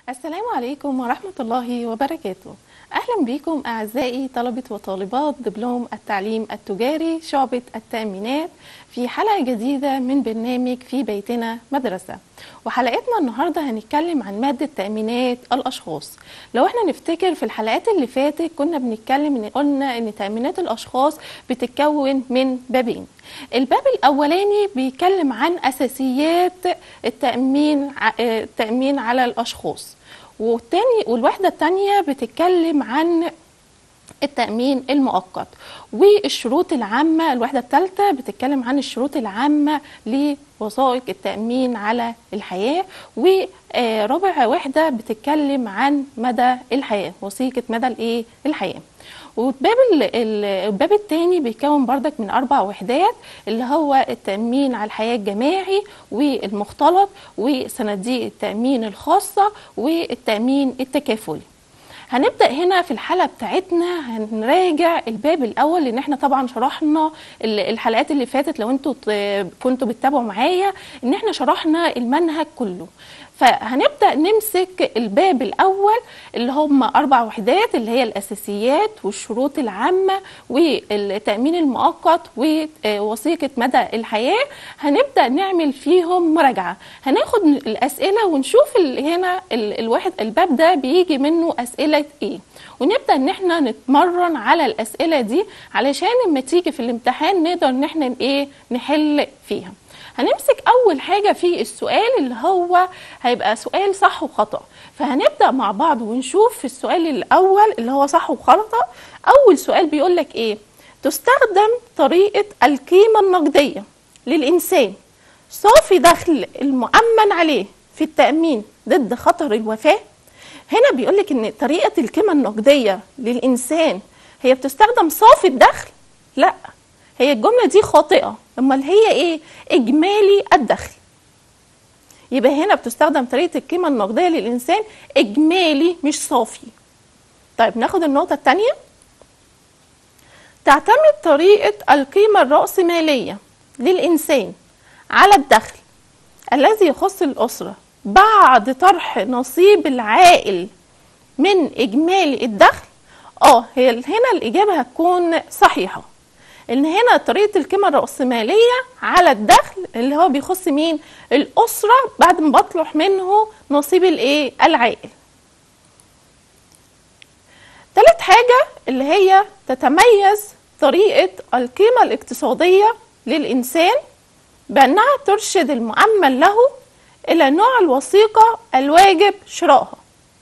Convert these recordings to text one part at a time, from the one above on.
السلام عليكم ورحمة الله وبركاته أهلا بكم أعزائي طلبة وطالبات دبلوم التعليم التجاري شعبة التأمينات في حلقة جديدة من برنامج في بيتنا مدرسة وحلقتنا النهاردة هنتكلم عن مادة تأمينات الأشخاص لو احنا نفتكر في الحلقات اللي فاتت كنا بنتكلم ان قلنا ان تأمينات الأشخاص بتتكون من بابين الباب الأولاني بيتكلم عن أساسيات التأمين ع- آه، التأمين على الأشخاص والتاني والوحدة التانية بتتكلم عن التأمين المؤقت والشروط العامة الوحدة الثالثة بتتكلم عن الشروط العامة لوثائق التأمين على الحياة ورابع وحدة بتتكلم عن مدى الحياة وثيقة مدى الايه الحياة والباب ال- ال- الباب الثاني بيتكون بردك من اربع وحدات اللي هو التامين على الحياه الجماعي والمختلط وصناديق التامين الخاصه والتامين التكافلي هنبدا هنا في الحلقه بتاعتنا هنراجع الباب الاول لان احنا طبعا شرحنا ال- الحلقات اللي فاتت لو انتوا ت- كنتوا بتتابعوا معايا ان احنا شرحنا المنهج كله فهنبدا نمسك الباب الاول اللي هم اربع وحدات اللي هي الاساسيات والشروط العامه والتامين المؤقت ووثيقه مدى الحياه هنبدا نعمل فيهم مراجعه هناخد الاسئله ونشوف ال- هنا ال- الواحد الباب ده بيجي منه اسئله ايه ونبدا ان احنا نتمرن على الاسئله دي علشان لما تيجي في الامتحان نقدر ان احنا ايه نحل فيها هنمسك اول حاجه في السؤال اللي هو هيبقى سؤال صح وخطا فهنبدا مع بعض ونشوف في السؤال الاول اللي هو صح وخطا اول سؤال بيقول لك ايه تستخدم طريقه القيمه النقديه للانسان صافي دخل المؤمن عليه في التامين ضد خطر الوفاه هنا بيقول لك ان طريقه القيمه النقديه للانسان هي بتستخدم صافي الدخل لا هي الجمله دي خاطئه امال هي ايه اجمالي الدخل يبقى هنا بتستخدم طريقه القيمه النقديه للانسان اجمالي مش صافي طيب ناخد النقطه الثانيه تعتمد طريقه القيمه الراسماليه للانسان على الدخل الذي يخص الاسره بعد طرح نصيب العائل من اجمالي الدخل اه هي هنا الاجابه هتكون صحيحه ان هنا طريقه القيمه الراسماليه على الدخل اللي هو بيخص مين الاسره بعد ما بطلع منه نصيب الايه العائل تالت حاجه اللي هي تتميز طريقه القيمه الاقتصاديه للانسان بانها ترشد المؤمن له الى نوع الوثيقه الواجب شرائها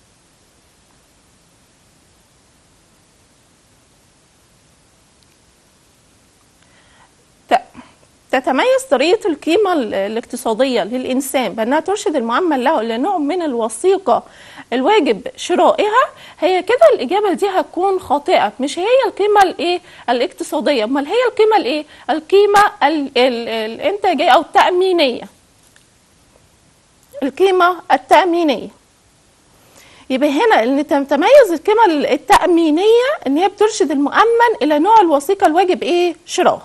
ت- تتميز طريقة القيمة ال- الاقتصادية للإنسان بأنها ترشد المعمل له إلى نوع من الوثيقة الواجب شرائها هي كده الإجابة دي هتكون خاطئة مش هي القيمة الإيه الاقتصادية أمال هي القيمة الإيه القيمة ال- ال- الإنتاجية أو التأمينية القيمة التأمينية يبقى هنا ان تتميز القيمة التأمينية ان هي بترشد المؤمن الى نوع الوثيقة الواجب ايه شرائها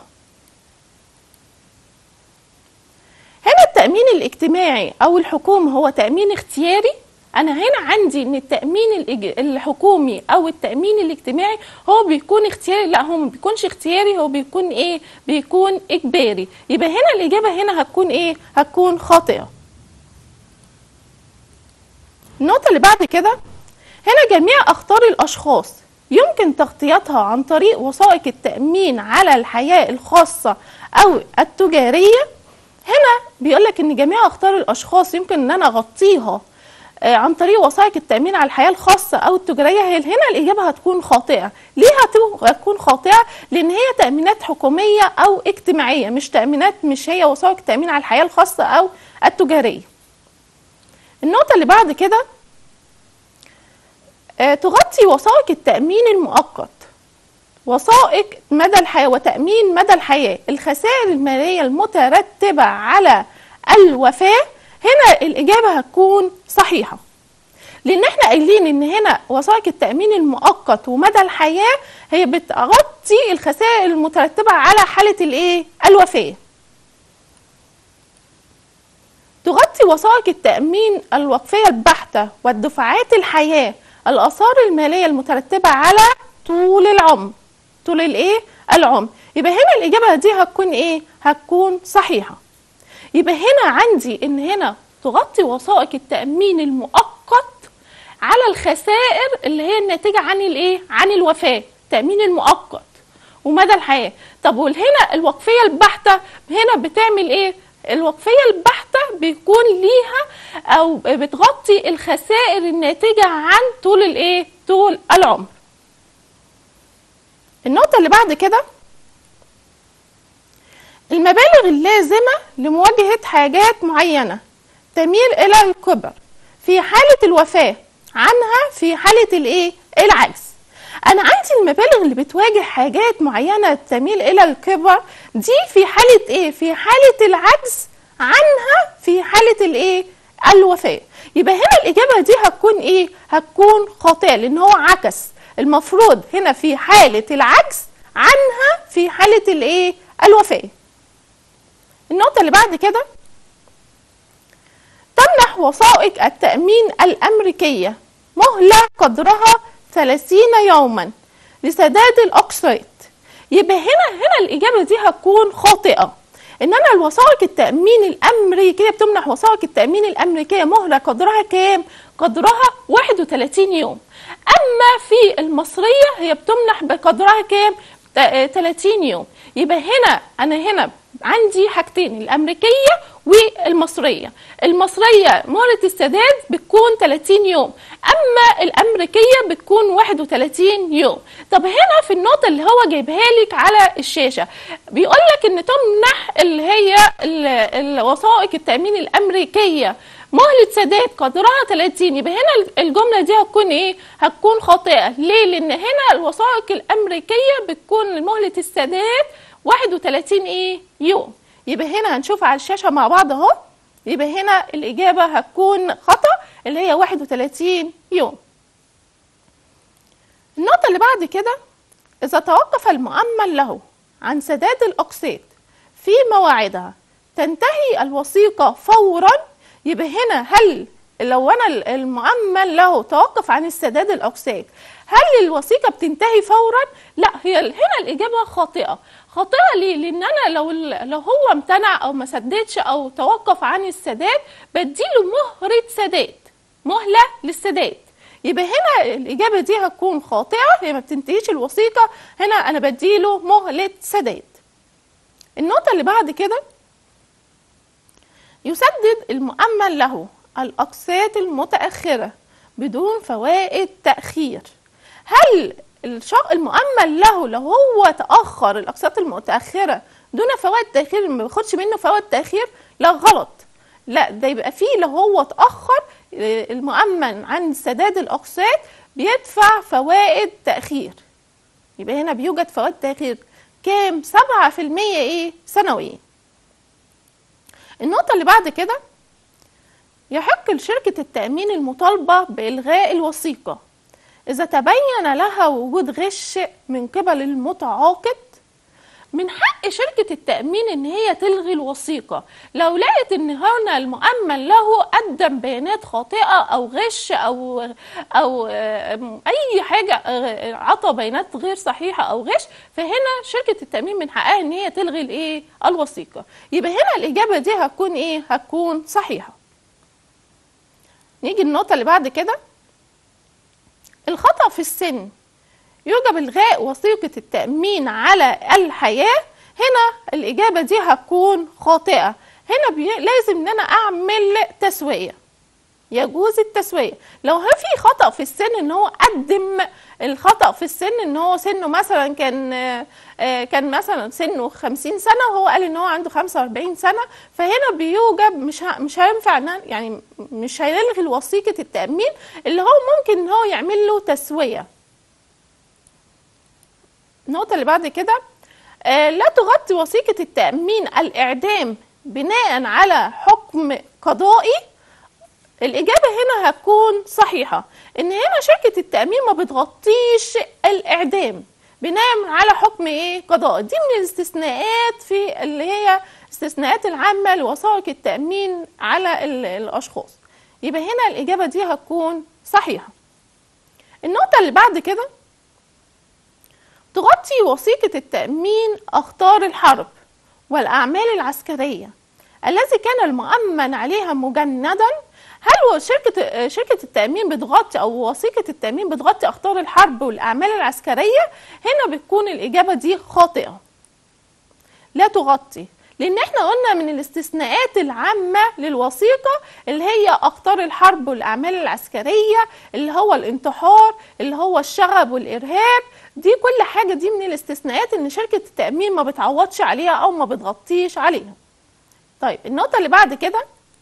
هنا التأمين الاجتماعي أو الحكومي هو تأمين اختياري أنا هنا عندي إن التأمين الإج- الحكومي أو التأمين الاجتماعي هو بيكون اختياري لا هو ما بيكونش اختياري هو بيكون إيه؟ بيكون إجباري يبقى هنا الإجابة هنا هتكون إيه؟ هتكون خاطئة النقطة اللي بعد كده هنا جميع أخطار الأشخاص يمكن تغطيتها عن طريق وثائق التأمين على الحياة الخاصة أو التجارية هنا بيقول لك ان جميع اخطار الاشخاص يمكن ان انا اغطيها آه، عن طريق وثائق التامين على الحياه الخاصه او التجاريه هي هنا الاجابه هتكون خاطئه ليه هتو- هتكون خاطئه لان هي تامينات حكوميه او اجتماعيه مش تامينات مش هي وثائق التامين على الحياه الخاصه او التجاريه النقطه اللي بعد كده آه، تغطي وثائق التامين المؤقت وثائق مدى الحياة وتأمين مدى الحياة الخسائر المالية المترتبة على الوفاة هنا الإجابة هتكون صحيحة لأن احنا قايلين إن هنا وثائق التأمين المؤقت ومدى الحياة هي بتغطي الخسائر المترتبة على حالة الإيه؟ الوفاة تغطي وثائق التأمين الوقفية البحتة والدفعات الحياة الآثار المالية المترتبة على طول العمر طول الايه العمر يبقى هنا الإجابة دي هتكون ايه هتكون صحيحة يبقى هنا عندي ان هنا تغطي وثائق التأمين المؤقت على الخسائر اللي هي الناتجة عن الايه عن الوفاة التأمين المؤقت ومدى الحياة طب وهنا الوقفية البحتة هنا بتعمل ايه الوقفية البحتة بيكون ليها او بتغطي الخسائر الناتجة عن طول الايه طول العمر النقطة اللي بعد كده المبالغ اللازمة لمواجهة حاجات معينة تميل إلى الكبر في حالة الوفاة عنها في حالة الإيه؟ العجز. أنا عندي المبالغ اللي بتواجه حاجات معينة تميل إلى الكبر دي في حالة إيه؟ في حالة العجز عنها في حالة الإيه؟ الوفاة. يبقى هنا الإجابة دي هتكون إيه؟ هتكون خاطئة لأن هو عكس. المفروض هنا في حالة العجز عنها في حالة الإيه؟ الوفاة. النقطة اللي بعد كده تمنح وثائق التأمين الأمريكية مهلة قدرها 30 يوما لسداد الأقساط يبقى هنا هنا الإجابة دي هتكون خاطئة إن أنا الوثائق التأمين الأمريكية بتمنح وثائق التأمين الأمريكية مهلة قدرها كام؟ قدرها 31 يوم أما في المصرية هي بتمنح بقدرها كام؟ 30 يوم يبقى هنا أنا هنا عندي حاجتين الأمريكية والمصرية المصرية مهلة السداد بتكون 30 يوم أما الأمريكية بتكون 31 يوم طب هنا في النقطة اللي هو جايبها لك على الشاشة بيقول لك إن تمنح اللي هي الوثائق التأمين الأمريكية مهلة سداد قدرها 30 يبقى هنا الجملة دي هتكون ايه؟ هتكون خاطئة، ليه؟ لأن هنا الوثائق الأمريكية بتكون مهلة السداد 31 ايه؟ يوم. يبقى هنا هنشوف على الشاشة مع بعض اهو. يبقى هنا الإجابة هتكون خطأ اللي هي 31 يوم. النقطة اللي بعد كده إذا توقف المؤمن له عن سداد الأقساط في مواعيدها تنتهي الوثيقة فورا يبقى هنا هل لو انا المؤمن له توقف عن السداد الاقساط هل الوثيقه بتنتهي فورا لا هي هنا الاجابه خاطئه خاطئه ليه لان انا لو لو هو امتنع او ما سددش او توقف عن السداد بديله مهله سداد مهله للسداد يبقى هنا الاجابه دي هتكون خاطئه هي ما بتنتهيش الوثيقه هنا انا بديله مهله سداد النقطه اللي بعد كده يسدد المؤمن له الأقساط المتأخرة بدون فوائد تأخير هل المؤمن له لو هو تأخر الأقساط المتأخرة دون فوائد تأخير ما بياخدش منه فوائد تأخير لا غلط لا ده يبقى فيه لو هو تأخر المؤمن عن سداد الأقساط بيدفع فوائد تأخير يبقى هنا بيوجد فوائد تأخير كام 7% ايه سنويا النقطة اللي بعد كده يحق لشركة التأمين المطالبة بإلغاء الوثيقة إذا تبين لها وجود غش من قبل المتعاقد من حق شركة التأمين إن هي تلغي الوثيقة لو لقت إن هنا المؤمن له قدم بيانات خاطئة أو غش أو أو أي حاجة عطى بيانات غير صحيحة أو غش فهنا شركة التأمين من حقها إن هي تلغي الإيه الوثيقة يبقى هنا الإجابة دي هتكون إيه هتكون صحيحة نيجي النقطة اللي بعد كده الخطأ في السن يوجب إلغاء وثيقة التأمين على الحياة هنا الإجابة دي هتكون خاطئة هنا بي... لازم إن أنا أعمل تسوية يجوز التسوية لو في خطأ في السن إن هو قدم الخطأ في السن إن هو سنه مثلا كان كان مثلا سنه 50 سنة وهو قال إن هو عنده 45 سنة فهنا بيوجب مش ه... مش هينفع يعني مش هيلغي وثيقة التأمين اللي هو ممكن إن هو يعمل له تسوية النقطة اللي بعد كده آه لا تغطي وثيقة التأمين الإعدام بناء على حكم قضائي الإجابة هنا هتكون صحيحة إن هنا شركة التأمين ما بتغطيش الإعدام بينام على حكم ايه قضاء دي من الاستثناءات في اللي هي استثناءات العامة لوثائق التأمين على ال- الأشخاص يبقى هنا الإجابة دي هتكون صحيحة النقطة اللي بعد كده تغطي وثيقة التأمين أخطار الحرب والأعمال العسكرية الذي كان المؤمن عليها مجندا هل هو شركة شركة التأمين بتغطي أو وثيقة التأمين بتغطي أخطار الحرب والأعمال العسكرية؟ هنا بتكون الإجابة دي خاطئة. لا تغطي لأن احنا قلنا من الاستثناءات العامة للوثيقة اللي هي أخطار الحرب والأعمال العسكرية اللي هو الانتحار اللي هو الشغب والإرهاب دي كل حاجة دي من الاستثناءات إن شركة التأمين ما بتعوضش عليها أو ما بتغطيش عليها. طيب النقطة اللي بعد كده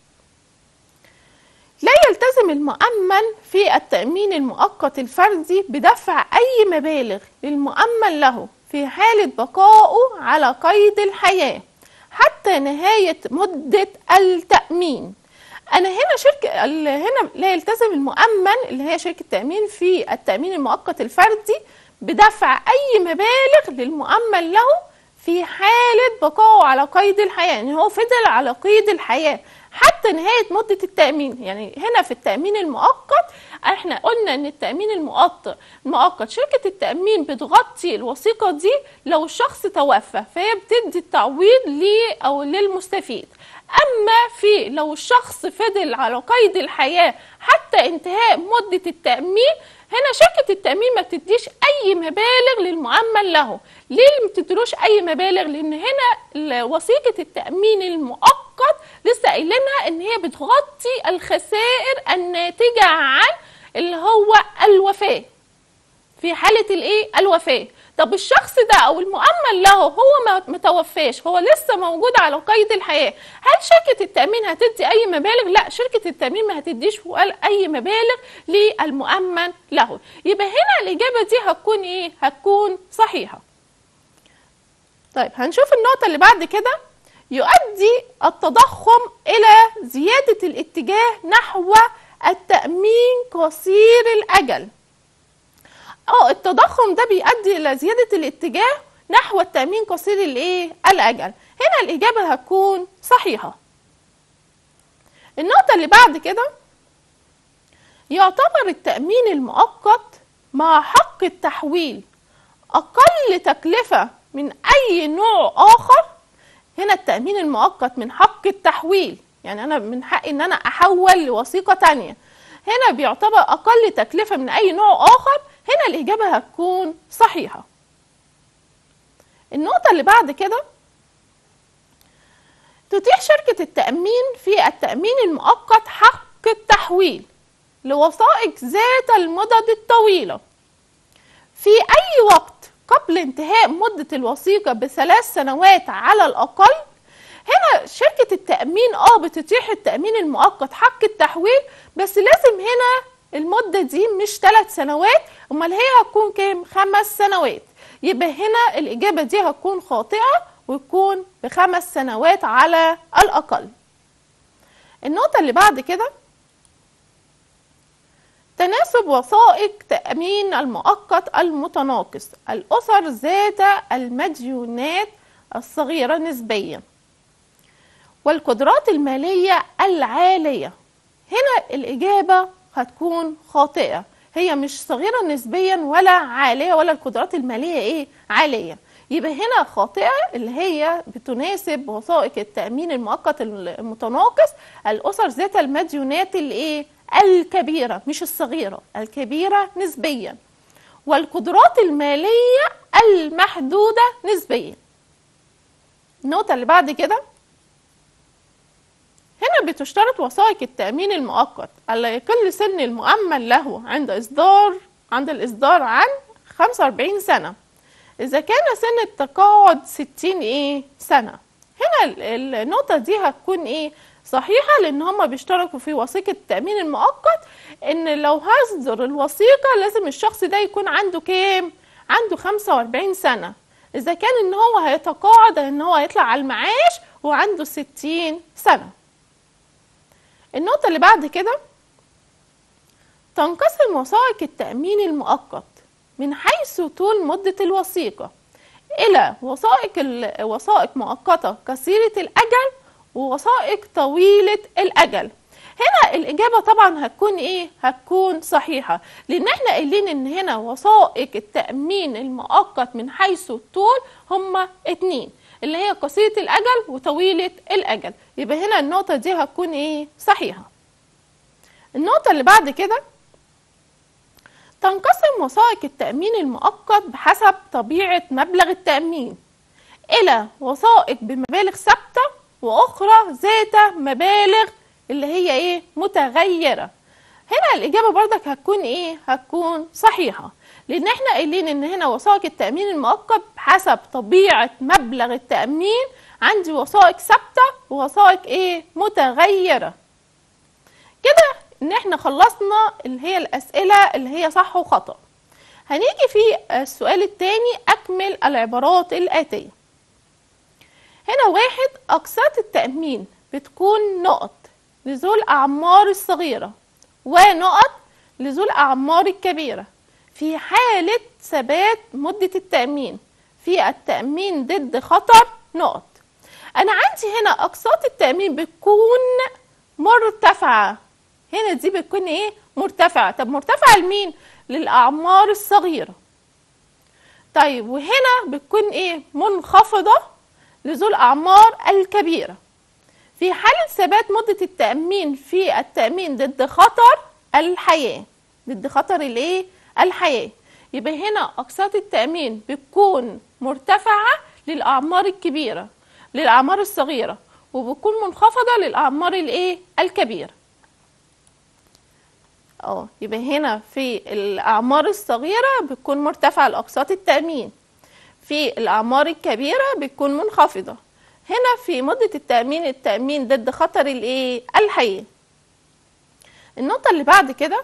لا يلتزم المؤمن في التأمين المؤقت الفردي بدفع أي مبالغ للمؤمن له في حالة بقائه على قيد الحياة حتى نهاية مدة التأمين أنا هنا شركة ال- هنا لا يلتزم المؤمن اللي هي شركة تأمين في التأمين المؤقت الفردي بدفع أي مبالغ للمؤمن له في حالة بقائه على قيد الحياة يعني هو فضل على قيد الحياة حتى نهاية مدة التأمين يعني هنا في التأمين المؤقت احنا قلنا ان التأمين المؤقت المؤقت شركة التأمين بتغطي الوثيقة دي لو الشخص توفى فهي بتدي التعويض ليه او للمستفيد اما في لو الشخص فضل على قيد الحياة حتى انتهاء مدة التأمين هنا شركة التأمين ما بتديش أي مبالغ للمؤمن له ليه ما بتديلوش أي مبالغ لأن هنا ال- وثيقة التأمين المؤقت لسه قايلينها إن هي بتغطي الخسائر الناتجة عن اللي هو الوفاة في حالة الايه الوفاة طب الشخص ده او المؤمن له هو ما متوفاش هو لسه موجود على قيد الحياة هل شركة التأمين هتدي اي مبالغ لا شركة التأمين ما هتديش ولا اي مبالغ للمؤمن له يبقى هنا الاجابة دي هتكون ايه هتكون صحيحة طيب هنشوف النقطة اللي بعد كده يؤدي التضخم إلى زيادة الاتجاه نحو التأمين قصير الأجل اه التضخم ده بيؤدي الى زياده الاتجاه نحو التامين قصير الايه الاجل هنا الاجابه هتكون صحيحه النقطه اللي بعد كده يعتبر التامين المؤقت مع حق التحويل اقل تكلفه من اي نوع اخر هنا التامين المؤقت من حق التحويل يعني انا من حقي ان انا احول لوثيقه تانية هنا بيعتبر اقل تكلفه من اي نوع اخر هنا الإجابة هتكون صحيحة النقطة اللي بعد كده تتيح شركة التأمين في التأمين المؤقت حق التحويل لوثائق ذات المدد الطويلة في أي وقت قبل انتهاء مدة الوثيقة بثلاث سنوات على الأقل هنا شركة التأمين اه بتتيح التأمين المؤقت حق التحويل بس لازم هنا المدة دي مش ثلاث سنوات امال هي هتكون كام خمس سنوات يبقى هنا الإجابة دي هتكون خاطئة وتكون بخمس سنوات على الأقل النقطة اللي بعد كده تناسب وثائق تأمين المؤقت المتناقص الأسر ذات المديونات الصغيرة نسبيا والقدرات المالية العالية هنا الإجابة هتكون خاطئة هي مش صغيرة نسبيا ولا عالية ولا القدرات المالية ايه عالية يبقى هنا خاطئة اللي هي بتناسب وثائق التأمين المؤقت المتناقص الأسر ذات المديونات الايه الكبيرة مش الصغيرة الكبيرة نسبيا والقدرات المالية المحدودة نسبيا النقطة اللي بعد كده هنا بتشترط وثائق التأمين المؤقت ألا يقل سن المؤمن له عند إصدار عند الإصدار عن 45 سنة إذا كان سن التقاعد 60 إيه سنة هنا ال- النقطة دي هتكون إيه صحيحة لأن هما بيشتركوا في وثيقة التأمين المؤقت إن لو هصدر الوثيقة لازم الشخص ده يكون عنده كام؟ عنده 45 سنة إذا كان إن هو هيتقاعد إن هو هيطلع على المعاش وعنده 60 سنة النقطة اللي بعد كده تنقسم وثائق التأمين المؤقت من حيث طول مدة الوثيقة إلى وثائق ال- وثائق مؤقتة قصيرة الأجل ووثائق طويلة الأجل هنا الإجابة طبعا هتكون إيه؟ هتكون صحيحة لأن إحنا قايلين إن هنا وثائق التأمين المؤقت من حيث الطول هما اتنين اللي هي قصيرة الأجل وطويلة الأجل يبقى هنا النقطة دي هتكون إيه؟ صحيحة النقطة اللي بعد كده تنقسم وثائق التأمين المؤقت بحسب طبيعة مبلغ التأمين إلى وثائق بمبالغ ثابتة وأخرى ذات مبالغ اللي هي إيه متغيرة هنا الإجابة برضك هتكون إيه هتكون صحيحة لأن إحنا قايلين إن هنا وثائق التأمين المؤقت بحسب طبيعة مبلغ التأمين عندي وثائق ثابتة ووثائق إيه متغيرة كده ان احنا خلصنا اللي هي الاسئله اللي هي صح وخطا هنيجي في السؤال الثاني اكمل العبارات الاتيه هنا واحد اقساط التامين بتكون نقط لذو الاعمار الصغيره ونقط لذو الاعمار الكبيره في حاله ثبات مده التامين في التامين ضد خطر نقط انا عندي هنا اقساط التامين بتكون مرتفعه هنا دي بتكون ايه مرتفعه طب مرتفعه لمين للاعمار الصغيره طيب وهنا بتكون ايه منخفضه لذو الاعمار الكبيره في حالة ثبات مدة التأمين في التأمين ضد خطر الحياة ضد خطر الايه الحياة يبقى هنا أقساط التأمين بتكون مرتفعة للأعمار الكبيرة للأعمار الصغيرة وبتكون منخفضة للأعمار الايه الكبيرة اه يبقى هنا في الأعمار الصغيرة بتكون مرتفعة لأقساط التأمين في الأعمار الكبيرة بتكون منخفضة هنا في مدة التأمين التأمين ضد خطر الايه الحياة النقطة اللي بعد كده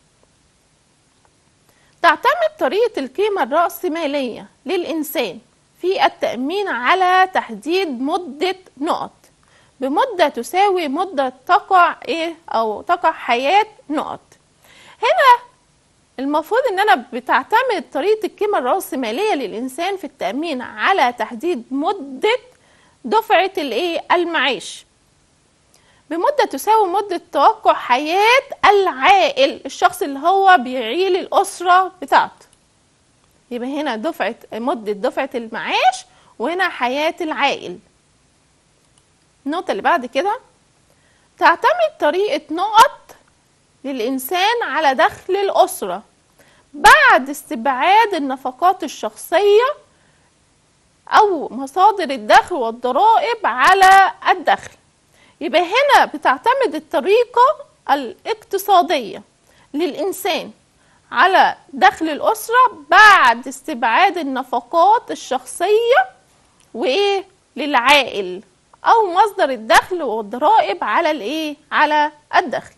تعتمد طريقة القيمة الرأسمالية للإنسان في التأمين على تحديد مدة نقط بمدة تساوي مدة تقع ايه أو تقع حياة نقط هنا المفروض ان انا بتعتمد طريقة القيمة الرأسمالية للإنسان في التأمين على تحديد مدة دفعة الايه المعيش بمدة تساوي مدة توقع حياة العائل الشخص اللي هو بيعيل الأسرة بتاعته يبقى هنا دفعة مدة دفعة المعاش وهنا حياة العائل النقطة اللي بعد كده تعتمد طريقة نقط للإنسان على دخل الأسرة بعد استبعاد النفقات الشخصية أو مصادر الدخل والضرائب على الدخل يبقى هنا بتعتمد الطريقة الاقتصادية للإنسان على دخل الأسرة بعد استبعاد النفقات الشخصية وإيه للعائل أو مصدر الدخل والضرائب على الإيه على الدخل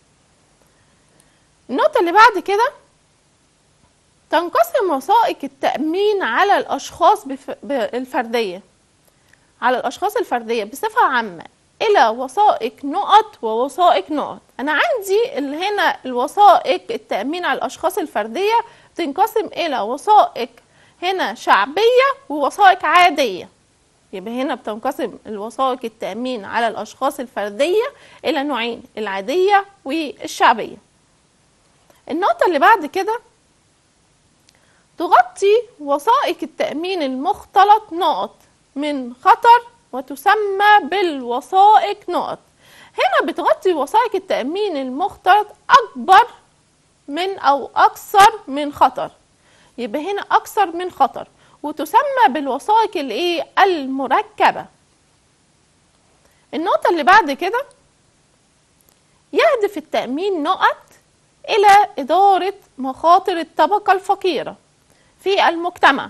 النقطة اللي بعد كده تنقسم وثائق التأمين على الأشخاص بف... الفردية على الأشخاص الفردية بصفة عامة إلى وثائق نقط ووثائق نقط أنا عندي اللي هنا الوثائق التأمين على الأشخاص الفردية تنقسم إلى وثائق هنا شعبية ووثائق عادية يبقى هنا بتنقسم الوثائق التأمين على الأشخاص الفردية إلى نوعين العادية والشعبية النقطة اللي بعد كده تغطي وثائق التأمين المختلط نقط من خطر وتسمى بالوثائق نقط هنا بتغطي وثائق التأمين المختلط أكبر من أو أكثر من خطر يبقى هنا أكثر من خطر وتسمى بالوثائق الايه المركبة النقطة اللي بعد كده يهدف التأمين نقط إلى إدارة مخاطر الطبقة الفقيرة في المجتمع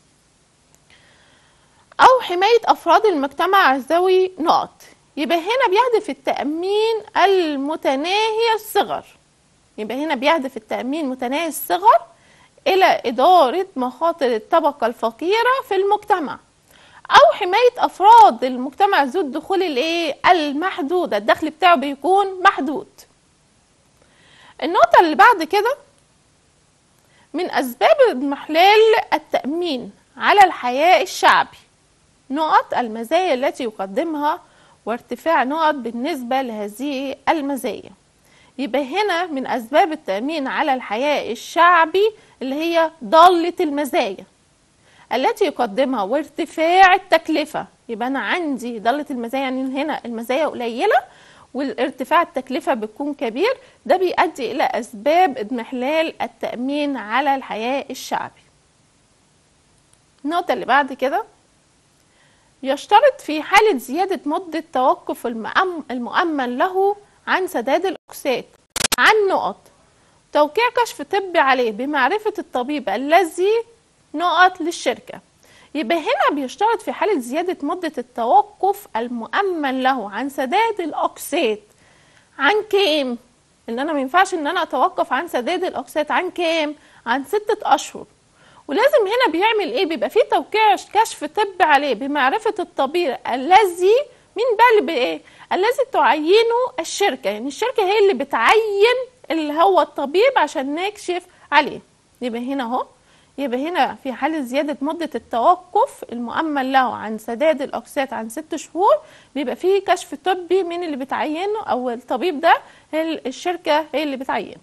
أو حماية أفراد المجتمع ذوي نقط يبقى هنا بيهدف التأمين المتناهي الصغر يبقى هنا بيهدف التأمين متناهي الصغر إلى إدارة مخاطر الطبقة الفقيرة في المجتمع أو حماية أفراد المجتمع ذو الدخول الإيه المحدودة الدخل بتاعه بيكون محدود النقطة اللي بعد كده من أسباب اضمحلال التأمين على الحياة الشعبي نقط المزايا التي يقدمها وارتفاع نقط بالنسبة لهذه المزايا يبقى هنا من أسباب التأمين على الحياة الشعبي اللي هي ضالة المزايا التي يقدمها وارتفاع التكلفة يبقى أنا عندي ضالة المزايا يعني هنا المزايا قليلة والارتفاع التكلفة بتكون كبير ده بيؤدي إلى أسباب اضمحلال التأمين على الحياة الشعبي النقطة اللي بعد كده يشترط في حالة زيادة مدة توقف المأم- المؤمن له عن سداد الأقساط عن نقط توقيع كشف طبي عليه بمعرفة الطبيب الذي نقط للشركة يبقى هنا بيشترط في حالة زيادة مدة التوقف المؤمن له عن سداد الأقساط عن كام؟ إن أنا ما ينفعش إن أنا أتوقف عن سداد الأقساط عن كام؟ عن ستة أشهر ولازم هنا بيعمل ايه بيبقى فيه توقيع كشف طبي عليه بمعرفة الطبيب الذي مين بقى اللي بايه الذي تعينه الشركة يعني الشركة هي اللي بتعين اللي هو الطبيب عشان نكشف عليه يبقى هنا اهو يبقى هنا في حالة زيادة مدة التوقف المؤمن له عن سداد الأقساط عن ست شهور بيبقى فيه كشف طبي مين اللي بتعينه أو الطبيب ده هي الشركة هي اللي بتعينه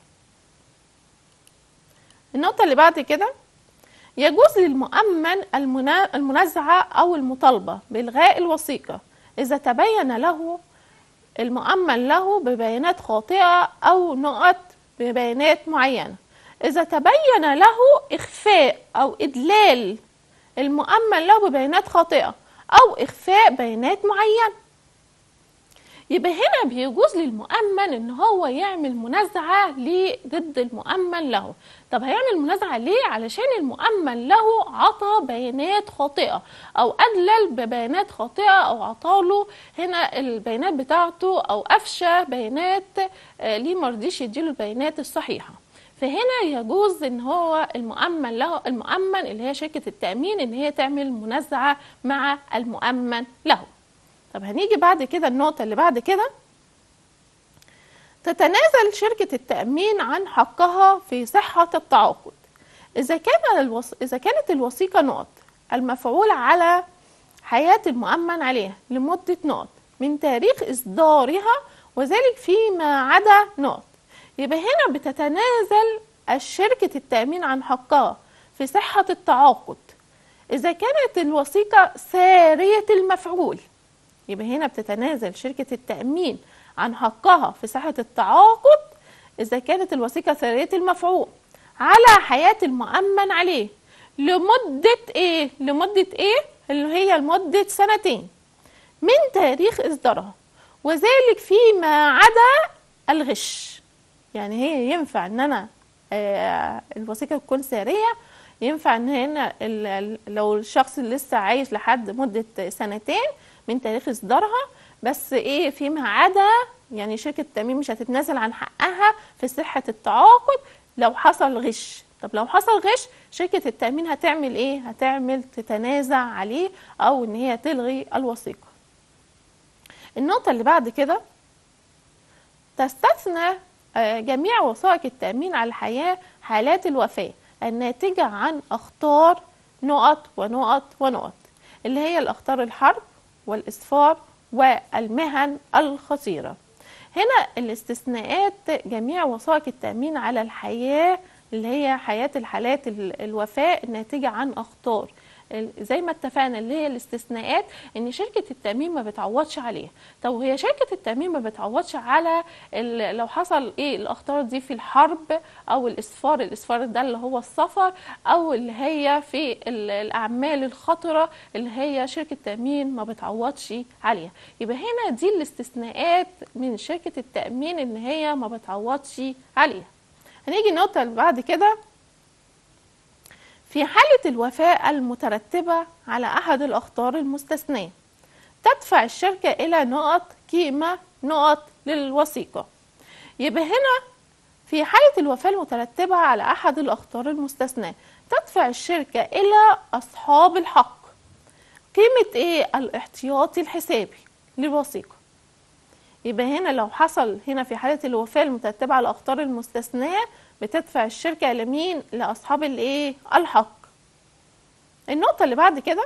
النقطة اللي بعد كده يجوز للمؤمن المنا- المنازعة أو المطالبة بإلغاء الوثيقة إذا تبين له المؤمن له ببيانات خاطئة أو نقط ببيانات معينة إذا تبين له إخفاء أو إدلال المؤمن له ببيانات خاطئة أو إخفاء بيانات معينة يبقى هنا بيجوز للمؤمن ان هو يعمل منازعه ليه ضد المؤمن له طب هيعمل منازعه ليه علشان المؤمن له عطى بيانات خاطئه او ادلل ببيانات خاطئه او عطاله هنا البيانات بتاعته او افشى بيانات آه، ليه مرضيش يديله البيانات الصحيحه فهنا يجوز ان هو المؤمن له المؤمن اللي هي شركه التامين ان هي تعمل منازعه مع المؤمن له طب هنيجي بعد كده النقطة اللي بعد كده تتنازل شركة التأمين عن حقها في صحة التعاقد إذا كان الوص... إذا كانت الوثيقة نقط المفعول على حياة المؤمن عليها لمدة نقط من تاريخ إصدارها وذلك فيما عدا نقط يبقى هنا بتتنازل الشركة التأمين عن حقها في صحة التعاقد إذا كانت الوثيقة سارية المفعول يبقى هنا بتتنازل شركة التأمين عن حقها في صحة التعاقد إذا كانت الوثيقة ثرية المفعول على حياة المؤمن عليه لمدة إيه؟ لمدة إيه؟ اللي هي لمدة سنتين من تاريخ إصدارها وذلك فيما عدا الغش يعني هي ينفع إن أنا آه الوثيقة تكون سارية ينفع إن هنا ال- ال- لو الشخص اللي لسه عايش لحد مدة سنتين من تاريخ اصدارها بس ايه فيما عدا يعني شركه التامين مش هتتنازل عن حقها في صحه التعاقد لو حصل غش طب لو حصل غش شركه التامين هتعمل ايه هتعمل تتنازع عليه او ان هي تلغي الوثيقه النقطه اللي بعد كده تستثنى آه، جميع وثائق التامين على الحياه حالات الوفاه الناتجه عن اخطار نقط ونقط ونقط اللي هي الاخطار الحرب والإسفار والمهن الخطيرة هنا الاستثناءات جميع وثائق التأمين على الحياة اللي هي حياة الحالات ال- الوفاة الناتجة عن أخطار ال- زي ما اتفقنا اللي هي الاستثناءات ان شركه التامين ما بتعوضش عليها طب هي شركه التامين ما بتعوضش على ال- لو حصل ايه الاخطار دي في الحرب او الاسفار الاسفار ده اللي هو السفر او اللي هي في ال- الاعمال الخطره اللي هي شركه التامين ما بتعوضش عليها يبقى هنا دي الاستثناءات من شركه التامين ان هي ما بتعوضش عليها هنيجي النقطه اللي بعد كده في حالة الوفاة المترتبة على أحد الأخطار المستثناة تدفع الشركة إلى نقط قيمة نقط للوثيقة يبقى هنا في حالة الوفاة المترتبة على أحد الأخطار المستثناة تدفع الشركة إلى أصحاب الحق قيمة إيه؟ الاحتياطي الحسابي للوثيقة يبقى هنا لو حصل هنا في حالة الوفاة المترتبة على الأخطار المستثناة بتدفع الشركة لمين؟ لأصحاب الإيه؟ الحق. النقطة اللي بعد كده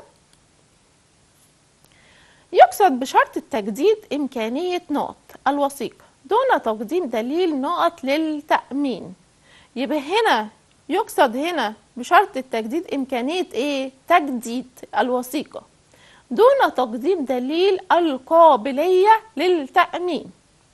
يقصد بشرط التجديد إمكانية نقط الوثيقة دون تقديم دليل نقط للتأمين. يبقى هنا يقصد هنا بشرط التجديد إمكانية إيه؟ تجديد الوثيقة دون تقديم دليل القابلية للتأمين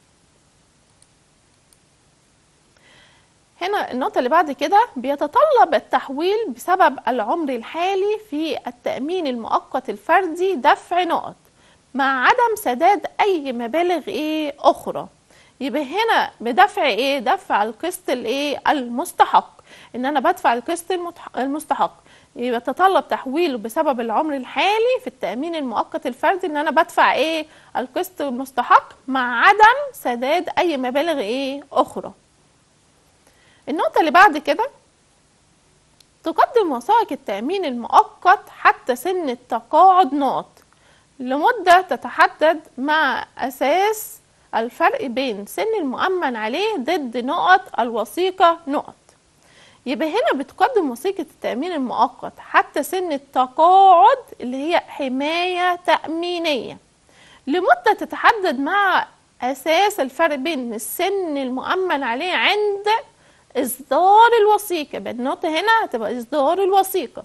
هنا النقطة اللي بعد كده بيتطلب التحويل بسبب العمر الحالي في التأمين المؤقت الفردي دفع نقط مع عدم سداد أي مبالغ إيه أخرى يبقى هنا بدفع إيه دفع القسط الإيه المستحق إن أنا بدفع القسط المتح- المستحق يبقى تطلب تحويله بسبب العمر الحالي في التأمين المؤقت الفردي إن أنا بدفع إيه القسط المستحق مع عدم سداد أي مبالغ إيه أخرى النقطة اللي بعد كده تقدم وثائق التأمين المؤقت حتى سن التقاعد نقط لمدة تتحدد مع أساس الفرق بين سن المؤمن عليه ضد نقط الوثيقة نقط يبقى هنا بتقدم وثيقة التأمين المؤقت حتى سن التقاعد اللي هي حماية تأمينية لمدة تتحدد مع أساس الفرق بين السن المؤمن عليه عند إصدار الوثيقة يبقى النقطة هنا هتبقى إصدار الوثيقة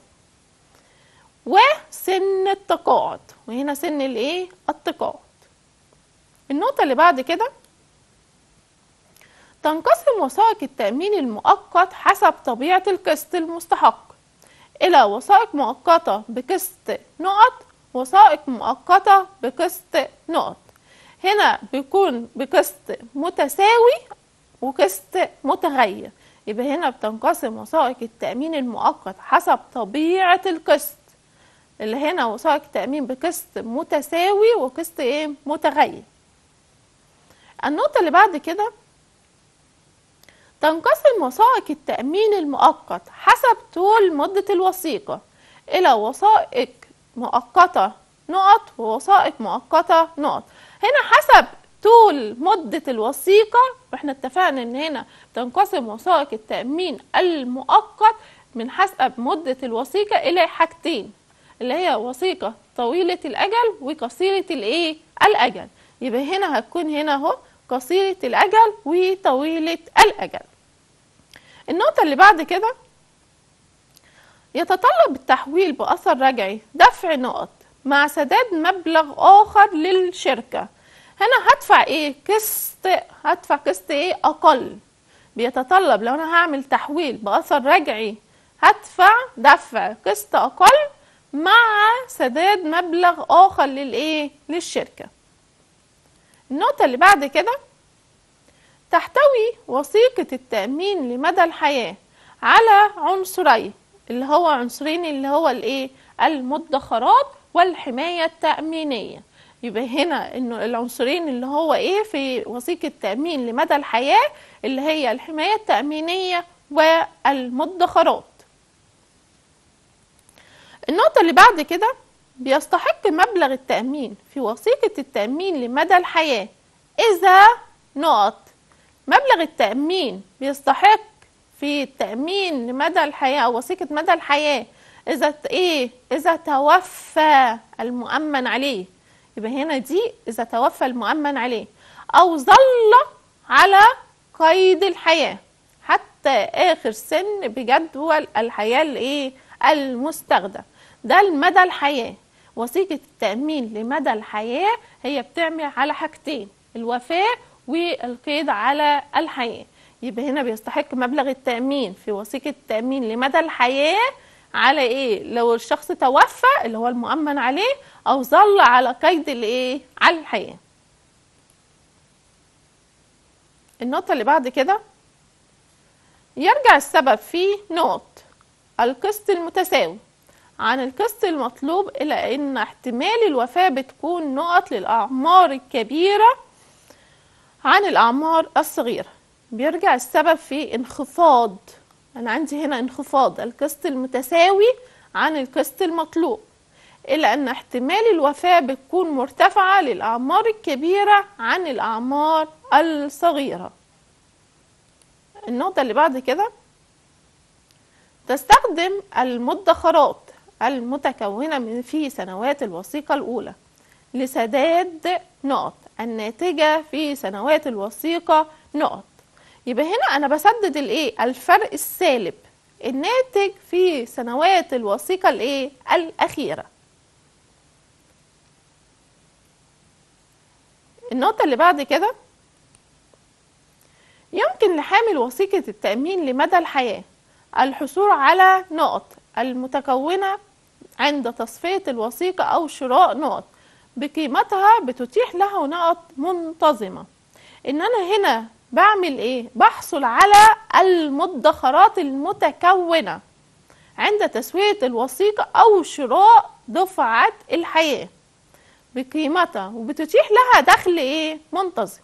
وسن التقاعد وهنا سن الإيه؟ التقاعد النقطة اللي بعد كده تنقسم وثائق التأمين المؤقت حسب طبيعة القسط المستحق إلى وثائق مؤقتة بقسط نقط وثائق مؤقتة بقسط نقط هنا بيكون بقسط متساوي وقسط متغير يبقى هنا بتنقسم وثائق التأمين المؤقت حسب طبيعة القسط اللي هنا وثائق تأمين بقسط متساوي وقسط ايه متغير النقطة اللي بعد كده تنقسم وثائق التأمين المؤقت حسب طول مدة الوثيقة إلى وثائق مؤقتة نقط ووثائق مؤقتة نقط هنا حسب طول مدة الوثيقة واحنا اتفقنا ان هنا تنقسم وثائق التأمين المؤقت من حسب مدة الوثيقة إلى حاجتين اللي هي وثيقة طويلة الأجل وقصيرة الإيه؟ الأجل يبقى هنا هتكون هنا أهو قصيرة الأجل وطويلة الأجل النقطة اللي بعد كده يتطلب التحويل بأثر رجعي دفع نقط مع سداد مبلغ آخر للشركة هنا هدفع ايه قسط هدفع قسط ايه اقل بيتطلب لو انا هعمل تحويل باثر رجعي هدفع دفع قسط اقل مع سداد مبلغ اخر للايه للشركه النقطه اللي بعد كده تحتوي وثيقه التامين لمدى الحياه على عنصرين اللي هو عنصرين اللي هو الايه المدخرات والحمايه التامينيه يبقى هنا انه العنصرين اللي هو ايه في وثيقه تامين لمدى الحياه اللي هي الحمايه التامينيه والمدخرات النقطه اللي بعد كده بيستحق مبلغ التامين في وثيقه التامين لمدى الحياه اذا نقط مبلغ التامين بيستحق في التامين لمدى الحياه او وثيقه مدى الحياه اذا ايه اذا توفى المؤمن عليه يبقى هنا دي إذا توفى المؤمن عليه أو ظل على قيد الحياة حتى آخر سن بجدول الحياة الإيه المستخدم ده المدى الحياة وثيقة التأمين لمدى الحياة هي بتعمل على حاجتين الوفاة والقيد على الحياة يبقى هنا بيستحق مبلغ التأمين في وثيقة التأمين لمدى الحياة على ايه لو الشخص توفى اللي هو المؤمن عليه او ظل على قيد الايه على الحياه النقطه اللي بعد كده يرجع السبب في نقط القسط المتساوي عن القسط المطلوب الى ان احتمال الوفاه بتكون نقط للاعمار الكبيره عن الاعمار الصغيره بيرجع السبب في انخفاض انا عندي هنا انخفاض القسط المتساوي عن القسط المطلوب إلا أن احتمال الوفاة بتكون مرتفعة للأعمار الكبيرة عن الأعمار الصغيرة النقطة اللي بعد كده تستخدم المدخرات المتكونة من في سنوات الوثيقة الأولى لسداد نقط الناتجة في سنوات الوثيقة نقط يبقى هنا أنا بسدد الإيه؟ الفرق السالب الناتج في سنوات الوثيقة الإيه؟ الأخيرة النقطة اللي بعد كده يمكن لحامل وثيقة التأمين لمدى الحياة الحصول على نقط المتكونة عند تصفية الوثيقة أو شراء نقط بقيمتها بتتيح له نقط منتظمة إن أنا هنا بعمل إيه؟ بحصل على المدخرات المتكونة عند تسوية الوثيقة أو شراء دفعة الحياة بقيمتها وبتتيح لها دخل إيه؟ منتظم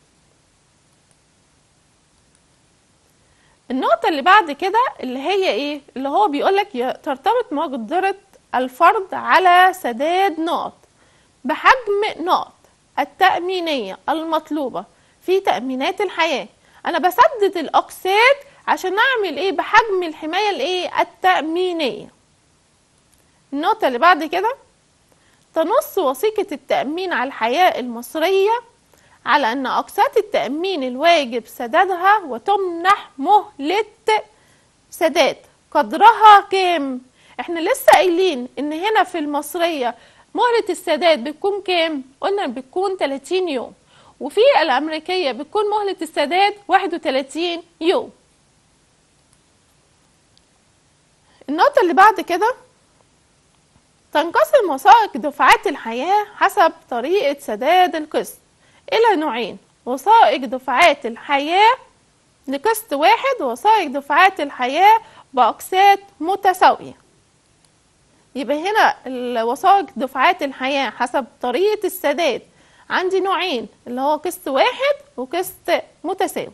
النقطة اللي بعد كده اللي هي ايه؟ اللي هو بيقولك ترتبط مقدرة الفرد على سداد نقط بحجم نقط التأمينية المطلوبة في تأمينات الحياة أنا بسدد الأقساط عشان أعمل إيه بحجم الحماية الإيه التأمينية النقطة اللي بعد كده تنص وثيقة التأمين على الحياة المصرية على أن أقساط التأمين الواجب سدادها وتمنح مهلة سداد قدرها كام؟ احنا لسه قايلين ان هنا في المصرية مهلة السداد بتكون كام؟ قلنا بتكون 30 يوم وفي الأمريكية بتكون مهلة السداد 31 يوم النقطة اللي بعد كده تنقسم وثائق دفعات الحياة حسب طريقة سداد القسط إلى نوعين وثائق دفعات الحياة لقسط واحد ووثائق دفعات الحياة بأقساط متساوية يبقى هنا وثائق دفعات الحياة حسب طريقة السداد عندي نوعين اللي هو قسط واحد وقسط متساوي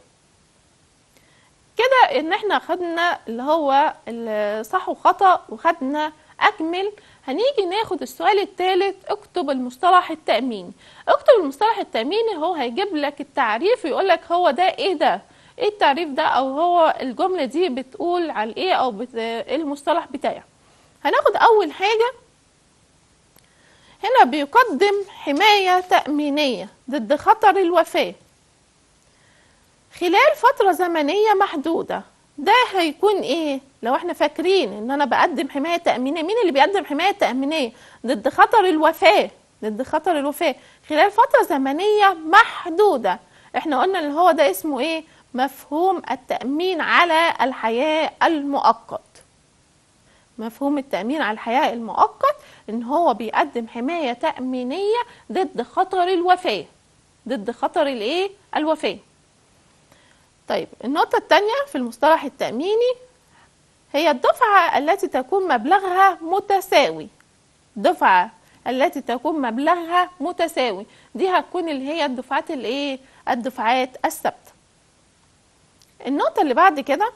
كده ان احنا خدنا اللي هو الصح وخطأ وخدنا اكمل هنيجي ناخد السؤال الثالث اكتب المصطلح التأميني اكتب المصطلح التأميني هو هيجيب لك التعريف ويقول لك هو ده ايه ده ايه التعريف ده او هو الجملة دي بتقول على ايه او بت... ايه المصطلح بتاعه هناخد اول حاجة هنا بيقدم حماية تأمينية ضد خطر الوفاة خلال فترة زمنية محدودة ده هيكون ايه لو احنا فاكرين ان انا بقدم حمايه تامينيه مين اللي بيقدم حمايه تامينيه ضد خطر الوفاه ضد خطر الوفاه خلال فتره زمنيه محدوده احنا قلنا اللي هو ده اسمه ايه مفهوم التامين على الحياه المؤقت مفهوم التامين على الحياه المؤقت ان هو بيقدم حمايه تامينيه ضد خطر الوفاه ضد خطر الايه الوفاه طيب النقطة الثانية في المصطلح التأميني هي الدفعة التي تكون مبلغها متساوي دفعة التي تكون مبلغها متساوي دي هتكون اللي هي الدفعات الايه الدفعات الثابتة النقطة اللي بعد كده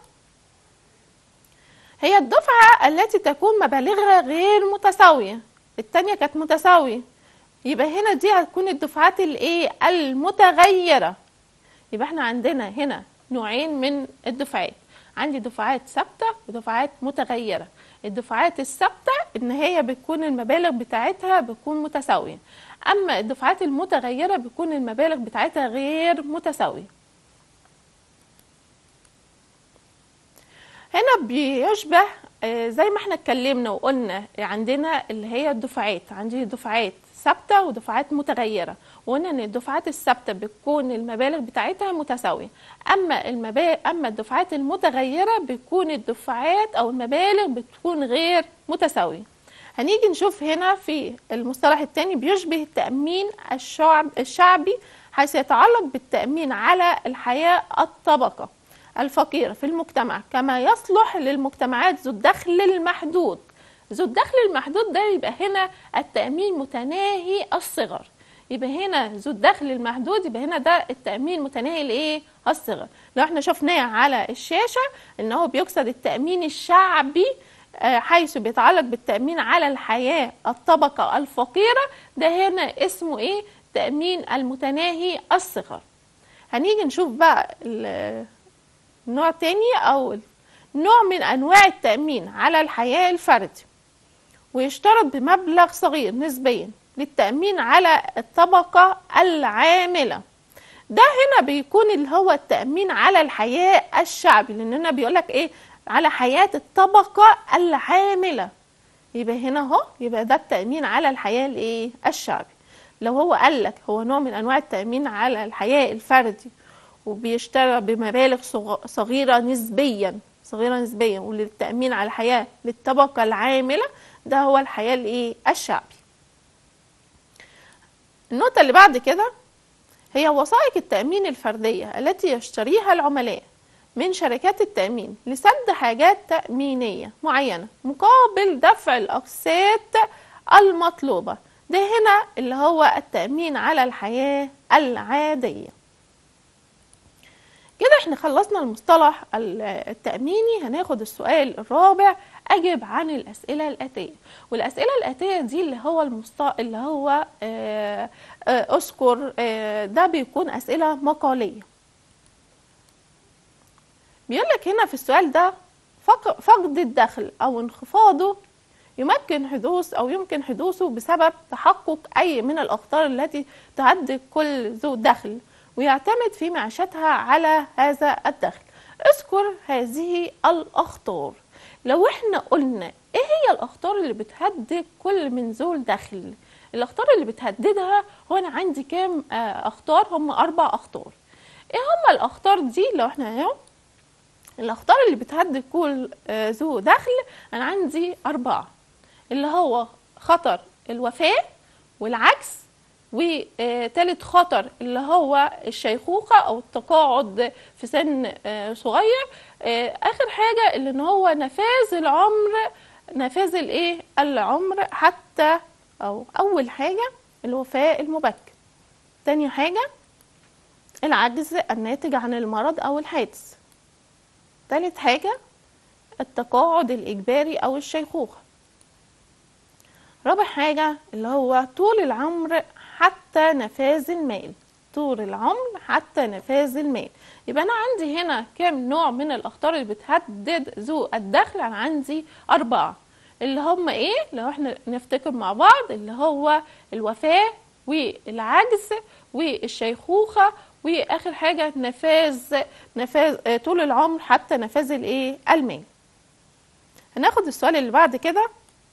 هي الدفعة التي تكون مبالغها غير متساوية التانية كانت متساوية يبقى هنا دي هتكون الدفعات الايه المتغيرة يبقى احنا عندنا هنا نوعين من الدفعات عندي دفعات ثابته ودفعات متغيره الدفعات الثابته ان هي بتكون المبالغ بتاعتها بتكون متساويه اما الدفعات المتغيره بتكون المبالغ بتاعتها غير متساويه هنا بيشبه زي ما احنا اتكلمنا وقلنا عندنا اللي هي الدفعات عندي دفعات ثابته ودفعات متغيره وقلنا ان الدفعات الثابته بتكون المبالغ بتاعتها متساويه اما المبالغ اما الدفعات المتغيره بتكون الدفعات او المبالغ بتكون غير متساويه هنيجي نشوف هنا في المصطلح الثاني بيشبه التامين الشعب الشعبي حيث يتعلق بالتامين على الحياه الطبقه الفقيره في المجتمع كما يصلح للمجتمعات ذو الدخل المحدود ذو الدخل المحدود ده يبقى هنا التامين متناهي الصغر يبقى هنا ذو الدخل المحدود يبقى هنا ده التامين متناهي الايه الصغر لو احنا شفناه على الشاشه ان هو بيقصد التامين الشعبي آه، حيث بيتعلق بالتأمين على الحياة الطبقة الفقيرة ده هنا اسمه ايه تأمين المتناهي الصغر هنيجي نشوف بقى ال- نوع تاني او نوع من انواع التأمين على الحياة الفردي ويشترط بمبلغ صغير نسبيا للتأمين على الطبقة العاملة ده هنا بيكون اللي هو التأمين على الحياة الشعبي لأن هنا بيقولك إيه على حياة الطبقة العاملة يبقى هنا اهو يبقى ده التأمين على الحياة الإيه الشعبي لو هو قال لك هو نوع من أنواع التأمين على الحياة الفردي وبيشترى بمبالغ صغ- صغيرة نسبيا صغيرة نسبيا وللتأمين على الحياة للطبقة العاملة ده هو الحياة الإيه الشعبي النقطة اللي بعد كده هي وثائق التأمين الفردية التي يشتريها العملاء من شركات التأمين لسد حاجات تأمينية معينة مقابل دفع الأقساط المطلوبة ده هنا اللي هو التأمين على الحياة العادية كده احنا خلصنا المصطلح ال- التأميني هناخد السؤال الرابع أجب عن الأسئلة الآتية والأسئلة الآتية دي اللي هو المست... اللي هو آه، آه، أذكر آه، ده بيكون أسئلة مقالية بيقول لك هنا في السؤال ده فق- فقد الدخل أو انخفاضه يمكن حدوث أو يمكن حدوثه بسبب تحقق أي من الأخطار التي تهدد كل ذو دخل ويعتمد في معيشتها على هذا الدخل اذكر هذه الأخطار لو احنا قلنا ايه هي الأخطار اللي بتهدد كل من ذو دخل الأخطار اللي بتهددها هو أنا عندي كام آه، أخطار هم أربع أخطار ايه هم الأخطار دي لو احنا اهو الأخطار اللي بتهدد كل آه، ذو دخل أنا عندي أربعة اللي هو خطر الوفاة والعكس وتالت خطر اللي هو الشيخوخة أو التقاعد في سن آه، صغير آه، آخر حاجة اللي إن هو نفاذ العمر نفاذ الإيه العمر حتى أو أول حاجة الوفاة المبكر تاني حاجة العجز الناتج عن المرض أو الحادث تالت حاجة التقاعد الإجباري أو الشيخوخة رابع حاجة اللي هو طول العمر حتى نفاذ المال طول العمر حتى نفاذ المال يبقى أنا عندي هنا كام نوع من الأخطار اللي بتهدد ذو الدخل أنا عندي أربعة اللي هم إيه لو احنا نفتكر مع بعض اللي هو الوفاة والعجز والشيخوخة واخر حاجه نفاذ نفاذ آه، طول العمر حتى نفاذ الايه المال هناخد السؤال اللي بعد كده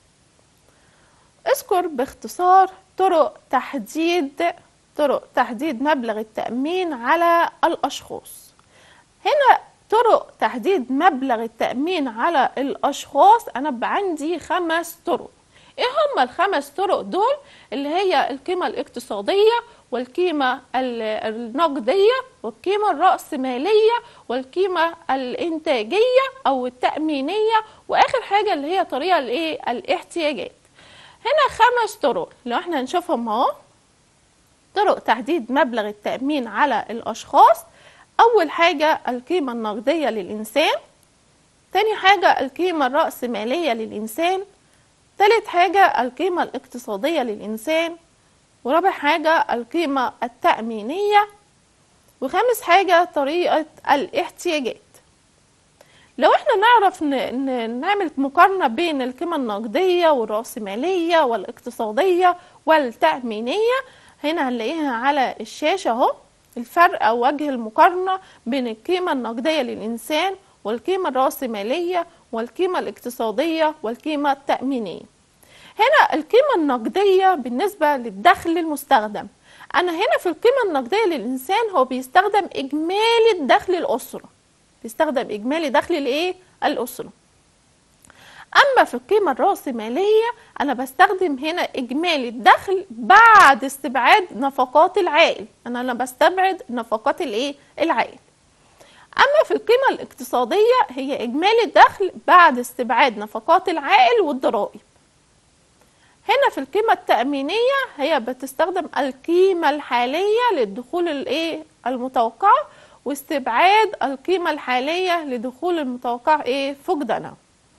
اذكر باختصار طرق تحديد طرق تحديد مبلغ التأمين على الأشخاص هنا طرق تحديد مبلغ التأمين على الأشخاص أنا بقى عندي خمس طرق إيه هما الخمس طرق دول اللي هي القيمة الاقتصادية والقيمة ال- النقدية والقيمة الرأسمالية والقيمة الإنتاجية أو التأمينية وآخر حاجة اللي هي طريقة الإيه الاحتياجات هنا خمس طرق لو احنا نشوفهم اهو طرق تحديد مبلغ التأمين على الأشخاص أول حاجة القيمة النقدية للإنسان تاني حاجة القيمة الرأسمالية للإنسان تالت حاجة القيمة الاقتصادية للإنسان ورابع حاجة القيمة التأمينية وخامس حاجة طريقة الاحتياجات لو احنا نعرف ن... ن... نعمل مقارنة بين القيمة النقدية والرأسمالية والاقتصادية والتأمينية هنا هنلاقيها على الشاشة اهو الفرق أو وجه المقارنة بين القيمة النقدية للإنسان والقيمة الرأسمالية والقيمة الاقتصادية والقيمة التأمينية هنا القيمة النقدية بالنسبة للدخل المستخدم أنا هنا في القيمة النقدية للإنسان هو بيستخدم إجمالي الدخل الأسرة بيستخدم إجمالي دخل الإيه؟ الأسرة أما في القيمة الرأسمالية أنا بستخدم هنا إجمالي الدخل بعد استبعاد نفقات العائل أنا أنا بستبعد نفقات الإيه؟ العائل أما في القيمة الاقتصادية هي إجمالي الدخل بعد استبعاد نفقات العائل والضرائب هنا في القيمة التأمينية هي بتستخدم القيمة الحالية للدخول الايه المتوقعة واستبعاد القيمة الحالية لدخول المتوقع ايه فقدانها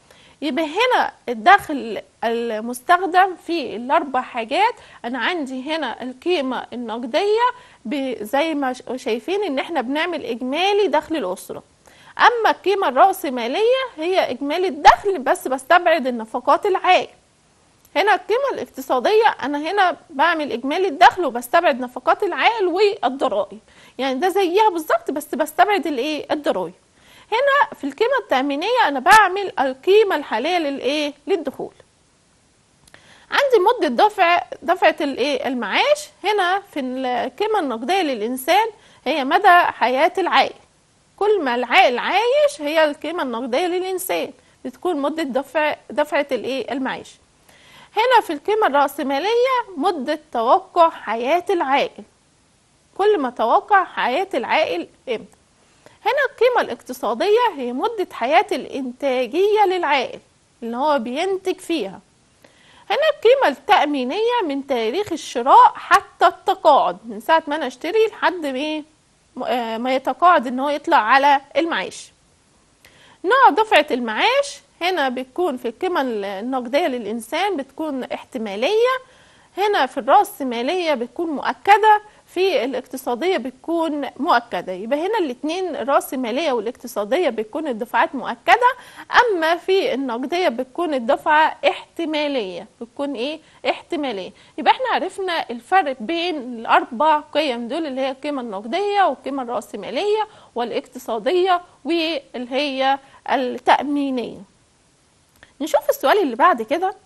يبقى هنا الدخل المستخدم في الاربع حاجات انا عندي هنا القيمه النقديه ب- زي ما ش- شايفين ان احنا بنعمل اجمالي دخل الاسره اما القيمه الراسماليه هي اجمالي الدخل بس بستبعد النفقات العائل هنا القيمة الاقتصادية أنا هنا بعمل إجمالي الدخل وبستبعد نفقات العائل والضرائب يعني ده زيها بالظبط بس بستبعد الإيه الضرائب هنا في القيمة التأمينية أنا بعمل القيمة الحالية للإيه للدخول عندي مدة دفع دفعة الإيه المعاش هنا في القيمة النقدية للإنسان هي مدى حياة العائل كل ما العائل عايش هي القيمة النقدية للإنسان بتكون مدة دفع دفعة الإيه المعاش هنا في القيمة الرأسمالية مدة توقع حياة العائل كل ما توقع حياة العائل امتى هنا القيمة الاقتصادية هي مدة حياة الإنتاجية للعائل اللي هو بينتج فيها هنا القيمة التأمينية من تاريخ الشراء حتى التقاعد من ساعة ما أنا أشتري لحد ما إيه؟ م- آه، ما يتقاعد إن هو يطلع على المعاش نوع دفعة المعاش هنا بتكون في القيمة النقدية للإنسان بتكون احتمالية هنا في الرأسمالية بتكون مؤكدة في الاقتصادية بتكون مؤكدة يبقى هنا الاتنين الرأسمالية والاقتصادية بتكون الدفعات مؤكدة أما في النقدية بتكون الدفعة احتمالية بتكون إيه احتمالية يبقى احنا عرفنا الفرق بين الأربع قيم دول اللي هي القيمة النقدية والقيمة الرأسمالية والاقتصادية واللي هي التأمينية نشوف السؤال اللي بعد كده